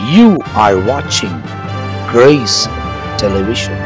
You are watching Grace Television.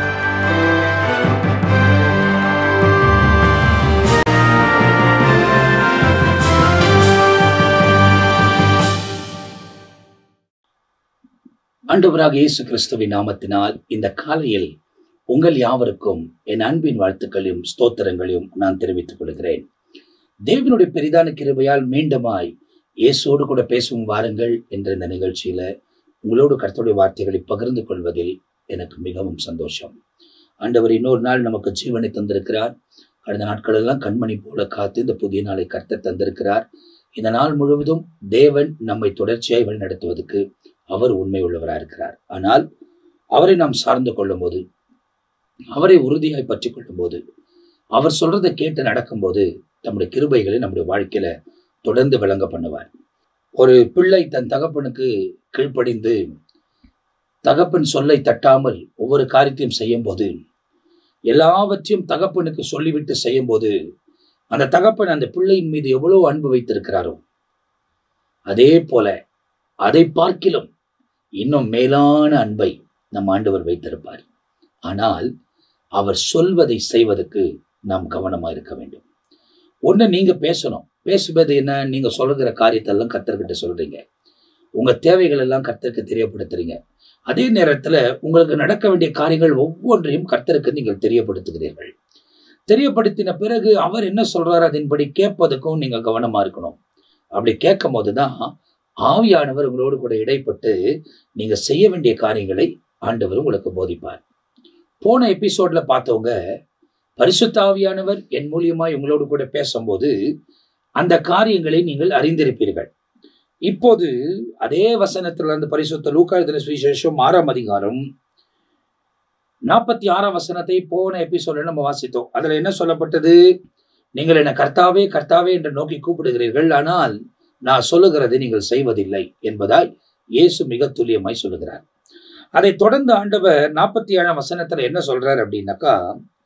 ஆண்டவராக இயேசு கிறிஸ்துவின் நாமத்தினால் இந்த காலையில் உங்கள் யாவருக்கும் என் அன்பின் வாழ்த்துக்களையும் ஸ்தோத்திரங்களையும் நான் தெரிவித்துக் கொள்கிறேன் தேவனுடைய பெரிதான கிருபையால் மீண்டுமாய் இயேசோடு கூட பேசும் வாருங்கள் என்ற இந்த நிகழ்ச்சியில உங்களோடு கர்த்தருடைய வார்த்தைகளை பகிர்ந்து கொள்வதில் எனக்கு மிகவும் சந்தோஷம் ஆண்டவர் இன்னொரு நாள் நமக்கு ஜீவனை தந்திருக்கிறார் கடந்த நாட்களெல்லாம் கண்மணி போல காத்து இந்த புதிய நாளை கர்த்தர் தந்திருக்கிறார் இந்த நாள் முழுவதும் தேவன் நம்மை தொடர்ச்சியாய் வழிநடத்துவதற்கு அவர் உண்மை உள்ளவராக இருக்கிறார் ஆனால் அவரை நாம் சார்ந்து கொள்ளும்போது அவரை உறுதியாய் பற்றி கொள்ளும்போது அவர் சொல்றதை கேட்டு நடக்கும்போது நம்முடைய கிருபைகளை நம்முடைய வாழ்க்கையில தொடர்ந்து விளங்க பண்ணுவார் ஒரு பிள்ளை தன் தகப்பனுக்கு கீழ்ப்படிந்து தகப்பன் சொல்லை தட்டாமல் ஒவ்வொரு காரியத்தையும் செய்யும் போது எல்லாவற்றையும் தகப்பனுக்கு சொல்லிவிட்டு செய்யும் போது அந்த தகப்பன் அந்த பிள்ளையின் மீது எவ்வளவு அன்பு வைத்திருக்கிறாரோ அதே போல அதை பார்க்கிலும் இன்னும் மேலான அன்பை நம் ஆண்டவர் வைத்திருப்பார் ஆனால் அவர் சொல்வதை செய்வதற்கு நாம் கவனமா இருக்க வேண்டும் ஒண்ணு நீங்க பேசணும் பேசுவது என்ன நீங்க சொல்லுகிற காரியத்தெல்லாம் கத்தர்கிட்ட சொல்றீங்க உங்க தேவைகள் எல்லாம் கர்த்தருக்கு தெரியப்படுத்துறீங்க அதே நேரத்துல உங்களுக்கு நடக்க வேண்டிய காரியங்கள் ஒவ்வொன்றையும் கர்த்தருக்கு நீங்கள் தெரியப்படுத்துகிறீர்கள் தெரியப்படுத்தின பிறகு அவர் என்ன சொல்றாரு அதன்படி கேட்பதுக்கும் நீங்க கவனமா இருக்கணும் அப்படி கேட்கும் போதுதான் ஆவியானவர் உங்களோடு கூட இடைப்பட்டு நீங்க செய்ய வேண்டிய காரியங்களை ஆண்டவர் உங்களுக்கு போதிப்பார் போன எபிசோட்ல பார்த்தவங்க பரிசுத்த ஆவியானவர் என் மூலியமாய் உங்களோடு கூட பேசும்போது அந்த காரியங்களை நீங்கள் அறிந்திருப்பீர்கள் இப்போது அதே வசனத்துல இருந்து பரிசுத்த லூக்காயுதன சுவிசேஷம் ஆறாம் அதிகாரம் நாற்பத்தி ஆறாம் வசனத்தை போன எபிசோட்ல நம்ம வாசித்தோம் அதுல என்ன சொல்லப்பட்டது நீங்கள் என்ன கர்த்தாவே கர்த்தாவே என்று நோக்கி கூப்பிடுகிறீர்கள் ஆனால் நான் சொல்லுகிறதை நீங்கள் செய்வதில்லை என்பதாய் இயேசு மிக துல்லியமாய் சொல்லுகிறார் அதை தொடர்ந்து ஆண்டவர் நாற்பத்தி ஏழாம் வசனத்துல என்ன சொல்றார் அப்படின்னாக்கா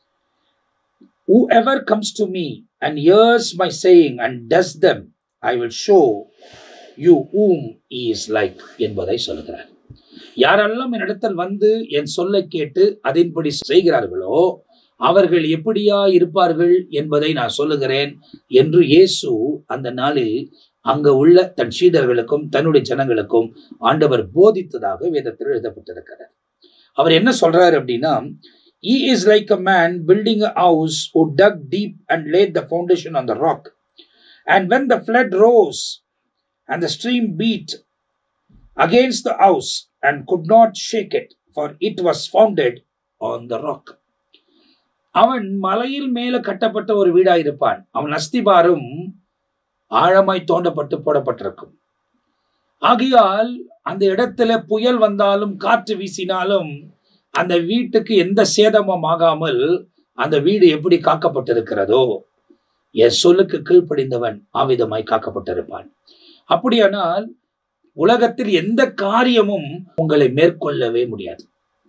whoever comes to me and hears my saying and does them i will show you whom he is like என்பதை சொல்லுகிறார் யாரெல்லாம் என்னிடத்தில் வந்து என் சொல்லை கேட்டு அதன்படி செய்கிறார்களோ அவர்கள் எப்படியா இருப்பார்கள் என்பதை நான் சொல்லுகிறேன் என்று இயேசு அந்த நாளில் அங்க உள்ள தன் சீடர்களுக்கும் தன்னுடைய ஜனங்களுக்கும் ஆண்டவர் போதித்ததாக வேதத்தில் எழுதப்பட்டிருக்கிறார் அவர் என்ன சொல்றாரு அப்படின்னா he is like a man building a house who dug deep and laid the foundation on the rock and when the flood rose and the stream beat against the house and could not shake it for it was founded on the rock அவன் மலையில் மேல கட்டப்பட்ட ஒரு வீடாயிருப்பான் அவன் அஸ்திபாரம் ஆழமாய் தோண்டப்பட்டு போடப்பட்டிருக்கும் ஆகையால் அந்த இடத்துல புயல் வந்தாலும் காற்று வீசினாலும் அந்த வீட்டுக்கு எந்த சேதமும் ஆகாமல் அந்த வீடு எப்படி காக்கப்பட்டிருக்கிறதோ என் சொல்லுக்கு கீழ்ப்படிந்தவன் ஆவிதமாய் காக்கப்பட்டிருப்பான் அப்படியானால் உலகத்தில் எந்த காரியமும் உங்களை மேற்கொள்ளவே முடியாது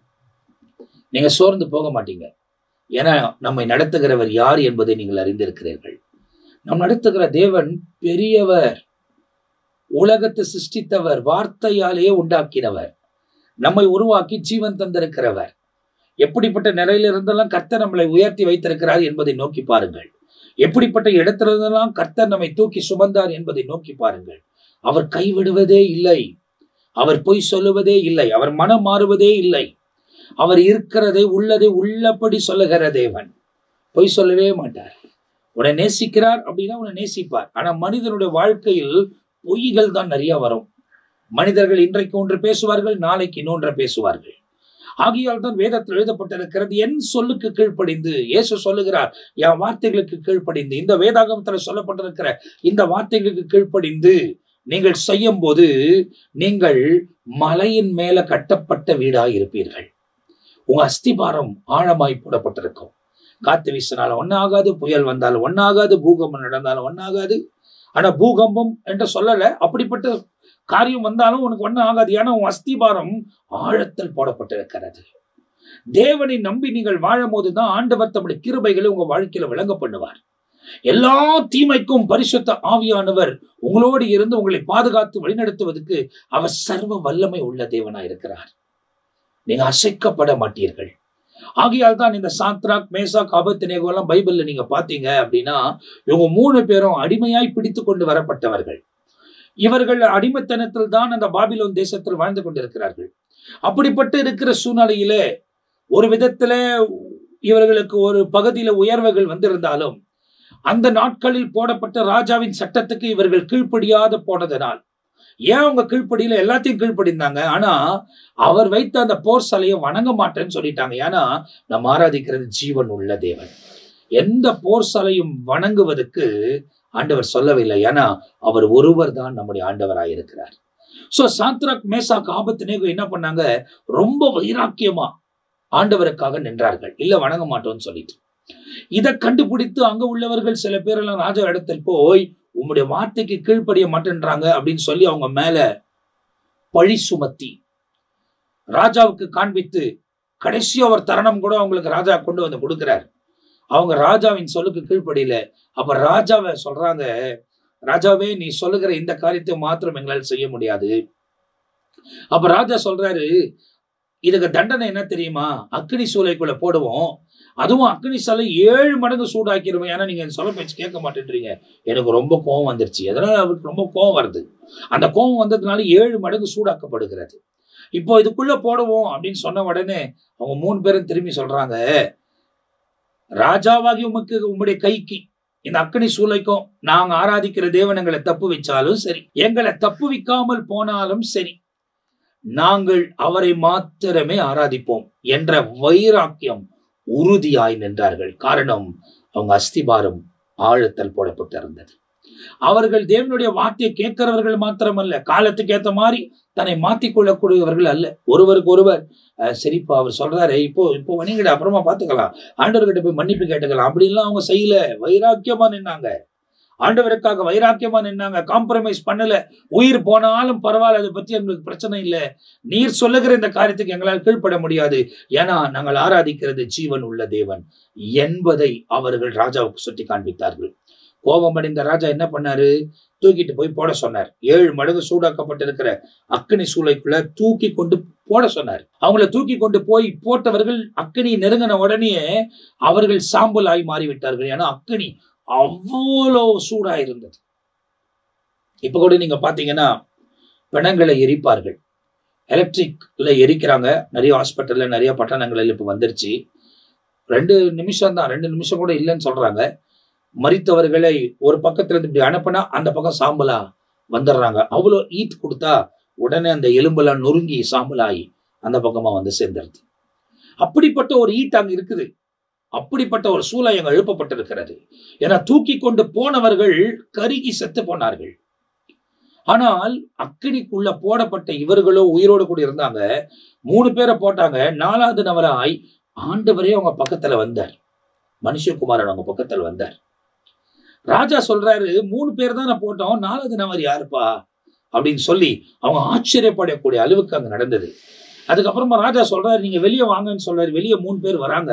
நீங்க சோர்ந்து போக மாட்டீங்க ஏன்னா நம்மை நடத்துகிறவர் யார் என்பதை நீங்கள் அறிந்திருக்கிறீர்கள் நம் நடத்துகிற தேவன் பெரியவர் உலகத்தை சிருஷ்டித்தவர் வார்த்தையாலேயே உண்டாக்கினவர் நம்மை உருவாக்கி ஜீவன் தந்திருக்கிறவர் எப்படிப்பட்ட நிலையில இருந்தெல்லாம் கர்த்தர் நம்மளை உயர்த்தி வைத்திருக்கிறார் என்பதை நோக்கி பாருங்கள் எப்படிப்பட்ட இடத்துல இருந்தெல்லாம் கர்த்தர் நம்மை தூக்கி சுமந்தார் என்பதை நோக்கி பாருங்கள் அவர் கைவிடுவதே இல்லை அவர் பொய் சொல்லுவதே இல்லை அவர் மனம் மாறுவதே இல்லை அவர் இருக்கிறதை உள்ளதை உள்ளபடி சொல்லுகிற தேவன் பொய் சொல்லவே மாட்டார் உன்னை நேசிக்கிறார் அப்படின்னா உன்னை நேசிப்பார் ஆனா மனிதனுடைய வாழ்க்கையில் பொய்கள் தான் நிறைய வரும் மனிதர்கள் இன்றைக்கு ஒன்று பேசுவார்கள் நாளைக்கு இன்னொன்றை பேசுவார்கள் ஆகியால் தான் வேதத்தில் எழுதப்பட்டிருக்கிறது என் சொல்லுக்கு கீழ்ப்படிந்து இயேசு சொல்லுகிறார் என் வார்த்தைகளுக்கு கீழ்ப்படிந்து இந்த வேதாகமத்தில் சொல்லப்பட்டிருக்கிற இந்த வார்த்தைகளுக்கு கீழ்ப்படிந்து நீங்கள் செய்யும் போது நீங்கள் மலையின் மேல கட்டப்பட்ட வீடாய் இருப்பீர்கள் உங்க அஸ்திபாரம் ஆழமாய் போடப்பட்டிருக்கும் காத்து வீசினாலும் ஒன்னாகாது புயல் வந்தாலும் ஒன்னாகாது பூகம்பம் நடந்தாலும் ஒன்னாகாது ஆனா பூகம்பம் என்று சொல்லல அப்படிப்பட்ட காரியம் வந்தாலும் உனக்கு ஒன்றும் ஆகாது ஏன்னா உன் அஸ்திபாரம் ஆழத்தில் போடப்பட்டிருக்கிறது தேவனை நம்பி நீங்கள் வாழும் போதுதான் ஆண்டவர் தம்முடைய கிருபைகளை உங்க வாழ்க்கையில விளங்க பண்ணுவார் எல்லா தீமைக்கும் பரிசுத்த ஆவியானவர் உங்களோடு இருந்து உங்களை பாதுகாத்து வழிநடத்துவதற்கு அவர் சர்வ வல்லமை உள்ள தேவனா இருக்கிறார் நீங்க அசைக்கப்பட மாட்டீர்கள் ஆகையால் தான் இந்த சாத்ராக் மேசாக் ஆபத்தினேகோ எல்லாம் பைபிள்ல நீங்க பாத்தீங்க அப்படின்னா இவங்க மூணு பேரும் அடிமையாய் பிடித்து கொண்டு வரப்பட்டவர்கள் இவர்கள் அடிமைத்தனத்தில் தான் அந்த பாபிலோன் தேசத்தில் வாழ்ந்து கொண்டிருக்கிறார்கள் அப்படிப்பட்டு இருக்கிற சூழ்நிலையில ஒரு விதத்துல இவர்களுக்கு ஒரு பகுதியில உயர்வுகள் வந்திருந்தாலும் அந்த நாட்களில் போடப்பட்ட ராஜாவின் சட்டத்துக்கு இவர்கள் கீழ்ப்படியாத போனதனால் ஏன் அவங்க கீழ்ப்படியில எல்லாத்தையும் கீழ்ப்படிந்தாங்க ஆனா அவர் வைத்த அந்த போர் சாலையை வணங்க மாட்டேன்னு சொல்லிட்டாங்க ஏன்னா நம்ம ஆராதிக்கிறது ஜீவன் உள்ள தேவன் எந்த போர் சாலையும் வணங்குவதற்கு ஆண்டவர் சொல்லவில்லை ஏன்னா அவர் ஒருவர் தான் நம்முடைய ஆண்டவராய் இருக்கிறார் சோ சாத்ராக் மேசாக் ஆபத்தினேகு என்ன பண்ணாங்க ரொம்ப வைராக்கியமா ஆண்டவருக்காக நின்றார்கள் இல்ல வணங்க மாட்டோம்னு சொல்லிட்டு இதை கண்டுபிடித்து அங்க உள்ளவர்கள் சில பேரெல்லாம் ராஜா இடத்தில் போய் உம்முடைய வார்த்தைக்கு கீழ்ப்படிய மாட்டேன்றாங்க அப்படின்னு சொல்லி அவங்க மேல பழி சுமத்தி ராஜாவுக்கு காண்பித்து கடைசி ஒரு தருணம் கூட அவங்களுக்கு ராஜா கொண்டு வந்து கொடுக்கிறார் அவங்க ராஜாவின் சொல்லுக்கு கீழ்ப்படியில அப்ப ராஜாவை சொல்றாங்க ராஜாவே நீ சொல்லுகிற இந்த காரியத்தை மாத்திரம் எங்களால் செய்ய முடியாது அப்ப ராஜா சொல்றாரு இதுக்கு தண்டனை என்ன தெரியுமா அக்னி சூளைக்குள்ள போடுவோம் அதுவும் அக்னி சாலை ஏழு மடங்கு சூடாக்கிடுவோம் ஏன்னா நீங்க சொல்ல பேச்சு கேட்க மாட்டேன்றீங்க எனக்கு ரொம்ப கோவம் வந்துருச்சு அதனால அவருக்கு ரொம்ப கோவம் வருது அந்த கோவம் வந்ததுனால ஏழு மடங்கு சூடாக்கப்படுகிறது இப்போ இதுக்குள்ள போடுவோம் அப்படின்னு சொன்ன உடனே அவங்க மூணு பேரும் திரும்பி சொல்றாங்க ராஜாவாகி உமக்கு உம்முடைய கைக்கு இந்த அக்கனி சூளைக்கும் நாங்க ஆராதிக்கிற தேவன் எங்களை தப்பு வச்சாலும் சரி எங்களை தப்பு வைக்காமல் போனாலும் சரி நாங்கள் அவரை மாத்திரமே ஆராதிப்போம் என்ற வைராக்கியம் உறுதியாய் நின்றார்கள் காரணம் அவங்க அஸ்திபாரம் ஆழத்தல் போடப்பட்டிருந்தது அவர்கள் தேவனுடைய வார்த்தையை கேட்கிறவர்கள் மாத்திரமல்ல காலத்துக்கு ஏத்த மாதிரி தன்னை மாத்திக் கொள்ளக்கூடியவர்கள் அல்ல ஒருவருக்கு ஒருவர் அஹ், சரிப்பா அவர் சொல்றாரு இப்போ இப்போ வணிகட அப்புறமா பாத்துக்கலாம் ஆண்டவர்கிட்ட போய் மன்னிப்பு கேட்டுக்கலாம் அப்படின்லாம் அவங்க செய்யல வைராக்கியமா நின்னாங்க ஆண்டவருக்காக வைராக்கியமா நின்னாங்க காம்ப்ரமைஸ் பண்ணல உயிர் போனாலும் பரவாயில்ல அதை பத்தி எங்களுக்கு பிரச்சனை இல்லை நீர் சொல்லுகிற இந்த காரியத்துக்கு எங்களால் கீழ்ப்பட முடியாது ஏன்னா நாங்கள் ஆராதிக்கிறது ஜீவன் உள்ள தேவன் என்பதை அவர்கள் ராஜாவுக்கு சுட்டி காண்பித்தார்கள் கோபம் அடைந்த ராஜா என்ன பண்ணாரு தூக்கிட்டு போய் போட சொன்னார் ஏழு மடங்கு சூடாக்கப்பட்டிருக்கிற அக்கினி சூளைக்குள்ள தூக்கி கொண்டு போட சொன்னார் அவங்கள தூக்கி கொண்டு போய் போட்டவர்கள் அக்கினி நெருங்கின உடனே அவர்கள் சாம்பல் ஆகி மாறிவிட்டார்கள் ஏன்னா அக்கினி அவ்வளோ சூடா இருந்தது இப்ப கூட நீங்க பாத்தீங்கன்னா பிணங்களை எரிப்பார்கள் எலக்ட்ரிக்ல எரிக்கிறாங்க நிறைய ஹாஸ்பிட்டல்ல நிறைய பட்டணங்களில் இப்ப வந்துருச்சு ரெண்டு நிமிஷம் தான் ரெண்டு நிமிஷம் கூட இல்லைன்னு சொல்றாங்க மரித்தவர்களை ஒரு பக்கத்துல இருந்து இப்படி அனுப்புனா அந்த பக்கம் சாம்பலா வந்துடுறாங்க அவ்வளோ ஈட் கொடுத்தா உடனே அந்த எலும்பெல்லாம் நொறுங்கி சாம்பலாகி அந்த பக்கமா வந்து சேர்ந்துருது அப்படிப்பட்ட ஒரு ஈட் அங்க இருக்குது அப்படிப்பட்ட ஒரு சூழல் அங்க எழுப்பப்பட்டிருக்கிறது ஏன்னா தூக்கி கொண்டு போனவர்கள் கருகி செத்து போனார்கள் ஆனால் அக்கினிக்குள்ள போடப்பட்ட இவர்களோ உயிரோடு கூட இருந்தாங்க மூணு பேரை போட்டாங்க நாலாவது நபராய் ஆண்டவரே அவங்க பக்கத்துல வந்தார் மனுஷகுமாரன் அவங்க பக்கத்துல வந்தார் ராஜா சொல்றாரு மூணு பேர் தான் போட்டோம் நாலாவது நபர் யாருப்பா அப்படின்னு சொல்லி அவங்க ஆச்சரியப்படக்கூடிய அளவுக்கு அங்க நடந்தது அதுக்கப்புறமா ராஜா சொல்றாரு நீங்க வெளியே வாங்கன்னு சொல்றாரு வெளியே மூணு பேர் வராங்க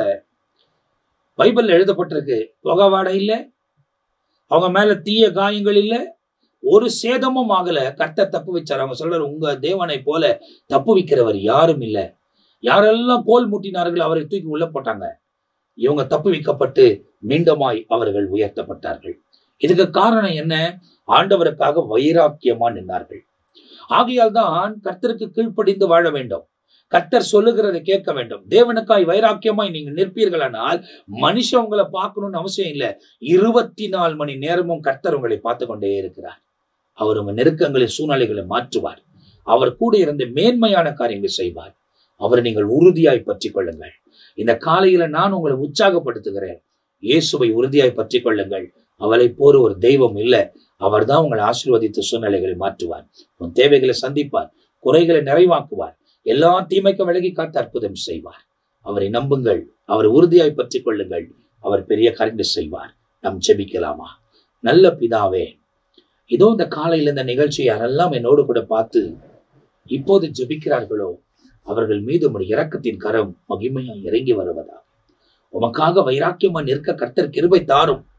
பைபிள்ல எழுதப்பட்டிருக்கு புகை வாடை இல்ல அவங்க மேல தீய காயங்கள் இல்ல ஒரு சேதமும் ஆகல கர்த்தர் தப்பு வச்சார் அவங்க சொல்றாரு உங்க தேவனை போல தப்பு வைக்கிறவர் யாரும் இல்ல யாரெல்லாம் கோல் முட்டினார்கள் அவரை தூக்கி உள்ள போட்டாங்க இவங்க தப்பு வைக்கப்பட்டு மீண்டுமாய் அவர்கள் உயர்த்தப்பட்டார்கள் இதுக்கு காரணம் என்ன ஆண்டவருக்காக வைராக்கியமா நின்றார்கள் ஆகையால் தான் கர்த்தருக்கு கீழ்ப்படிந்து வாழ வேண்டும் கர்த்தர் சொல்லுகிறதை கேட்க வேண்டும் தேவனுக்காய் வைராக்கியமாய் நீங்க நிற்பீர்களானால் மனுஷன் உங்களை பார்க்கணும்னு அவசியம் இல்லை இருபத்தி நாலு மணி நேரமும் கர்த்தர் உங்களை பார்த்து கொண்டே இருக்கிறார் அவர் உங்க நெருக்கங்களை சூழ்நிலைகளை மாற்றுவார் அவர் கூட இருந்து மேன்மையான காரியங்களை செய்வார் அவரை நீங்கள் உறுதியாய் பற்றி கொள்ளுங்கள் இந்த காலையில நான் உங்களை உற்சாகப்படுத்துகிறேன் இயேசுவை உறுதியாய் பற்றி கொள்ளுங்கள் அவளை போர் ஒரு தெய்வம் இல்லை அவர்தான் உங்களை ஆசீர்வதித்த சூழ்நிலைகளை மாற்றுவார் உன் தேவைகளை சந்திப்பார் குறைகளை நிறைவாக்குவார் எல்லா தீமைக்கும் விலகி காத்து அற்புதம் செய்வார் அவரை நம்புங்கள் அவரை உறுதியாய் பற்றி கொள்ளுங்கள் அவர் பெரிய கரண்டு செய்வார் நாம் ஜெபிக்கலாமா நல்ல பிதாவே இதோ இந்த காலையில் இந்த நிகழ்ச்சி யாரெல்லாம் என்னோடு கூட பார்த்து இப்போது ஜெபிக்கிறார்களோ அவர்கள் மீது உம்முடைய இரக்கத்தின் கரம் மகிமையாய் இறங்கி வருவதா உமக்காக வைராக்கியமா நிற்க கர்த்தர் கிருபை தாரும்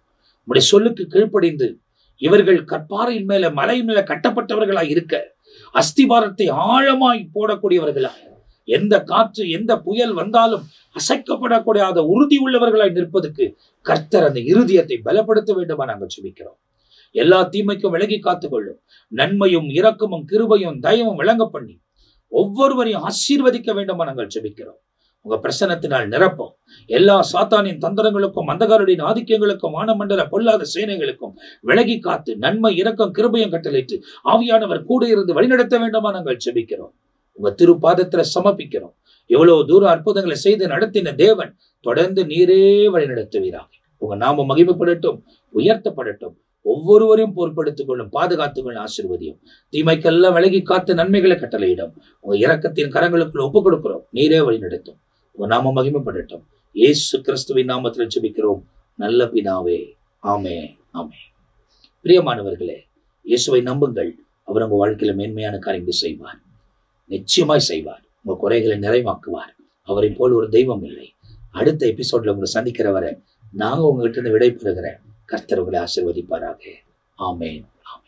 உடைய சொல்லுக்கு கீழ்ப்படிந்து இவர்கள் கற்பாறையின் மேல மலையின் மேல கட்டப்பட்டவர்களாய் இருக்க அஸ்திபாரத்தை ஆழமாய் போடக்கூடியவர்களா எந்த காற்று எந்த புயல் வந்தாலும் அசைக்கப்படக்கூடாத உறுதி உள்ளவர்களாய் நிற்பதற்கு கர்த்தர் அந்த இருதயத்தை பலப்படுத்த வேண்டுமா நாங்கள் சுபிக்கிறோம் எல்லா தீமைக்கும் விலகி காத்துக்கொள்ளும் நன்மையும் இரக்கமும் கிருபையும் தயவும் விளங்க பண்ணி ஒவ்வொருவரையும் ஆசீர்வதிக்க வேண்டுமா நாங்கள் ஜெபிக்கிறோம் உங்க பிரசனத்தினால் நிரப்போம் எல்லா சாத்தானின் தந்திரங்களுக்கும் அந்தகாருடைய ஆதிக்கங்களுக்கும் வானமண்டல பொல்லாத சேனைகளுக்கும் விலகி காத்து நன்மை இரக்கம் கிருபையும் கட்டளையிட்டு ஆவியானவர் கூட இருந்து வழிநடத்த வேண்டுமா நாங்கள் ஜெபிக்கிறோம் உங்க திருப்பாதத்துல சமர்ப்பிக்கிறோம் எவ்வளவு தூர அற்புதங்களை செய்து நடத்தின தேவன் தொடர்ந்து நீரே வழிநடத்துவீராக உங்க நாம மகிமைப்படட்டும் உயர்த்தப்படட்டும் ஒவ்வொருவரையும் பொறுப்படுத்திக் கொள்ளும் பாதுகாத்துக் கொள்ளும் ஆசீர்வதியும் தீமைக்கெல்லாம் விலகி காத்து நன்மைகளை கட்டளையிடும் உங்க இரக்கத்தின் கரங்களுக்குள்ள ஒப்புக் கொடுக்கிறோம் நீரே வழிநடத்தும் உங்க நாம மகிமைப்படட்டும் இயேசு கிறிஸ்துவின் நாமத்தில் ஜெபிக்கிறோம் நல்ல பிதாவே ஆமே ஆமே பிரியமானவர்களே இயேசுவை நம்புங்கள் அவர் உங்க வாழ்க்கையில மேன்மையான காரியங்களை செய்வார் நிச்சயமாய் செய்வார் உங்க குறைகளை நிறைவாக்குவார் அவரை போல் ஒரு தெய்வம் இல்லை அடுத்த எபிசோட்ல உங்களை சந்திக்கிற வரை நாங்க உங்ககிட்ட இருந்து விடை பெறுகிறேன் கர்த்தர் உங்களை ஆசிர்வதிப்பாராக ஆமேன் ஆமேன்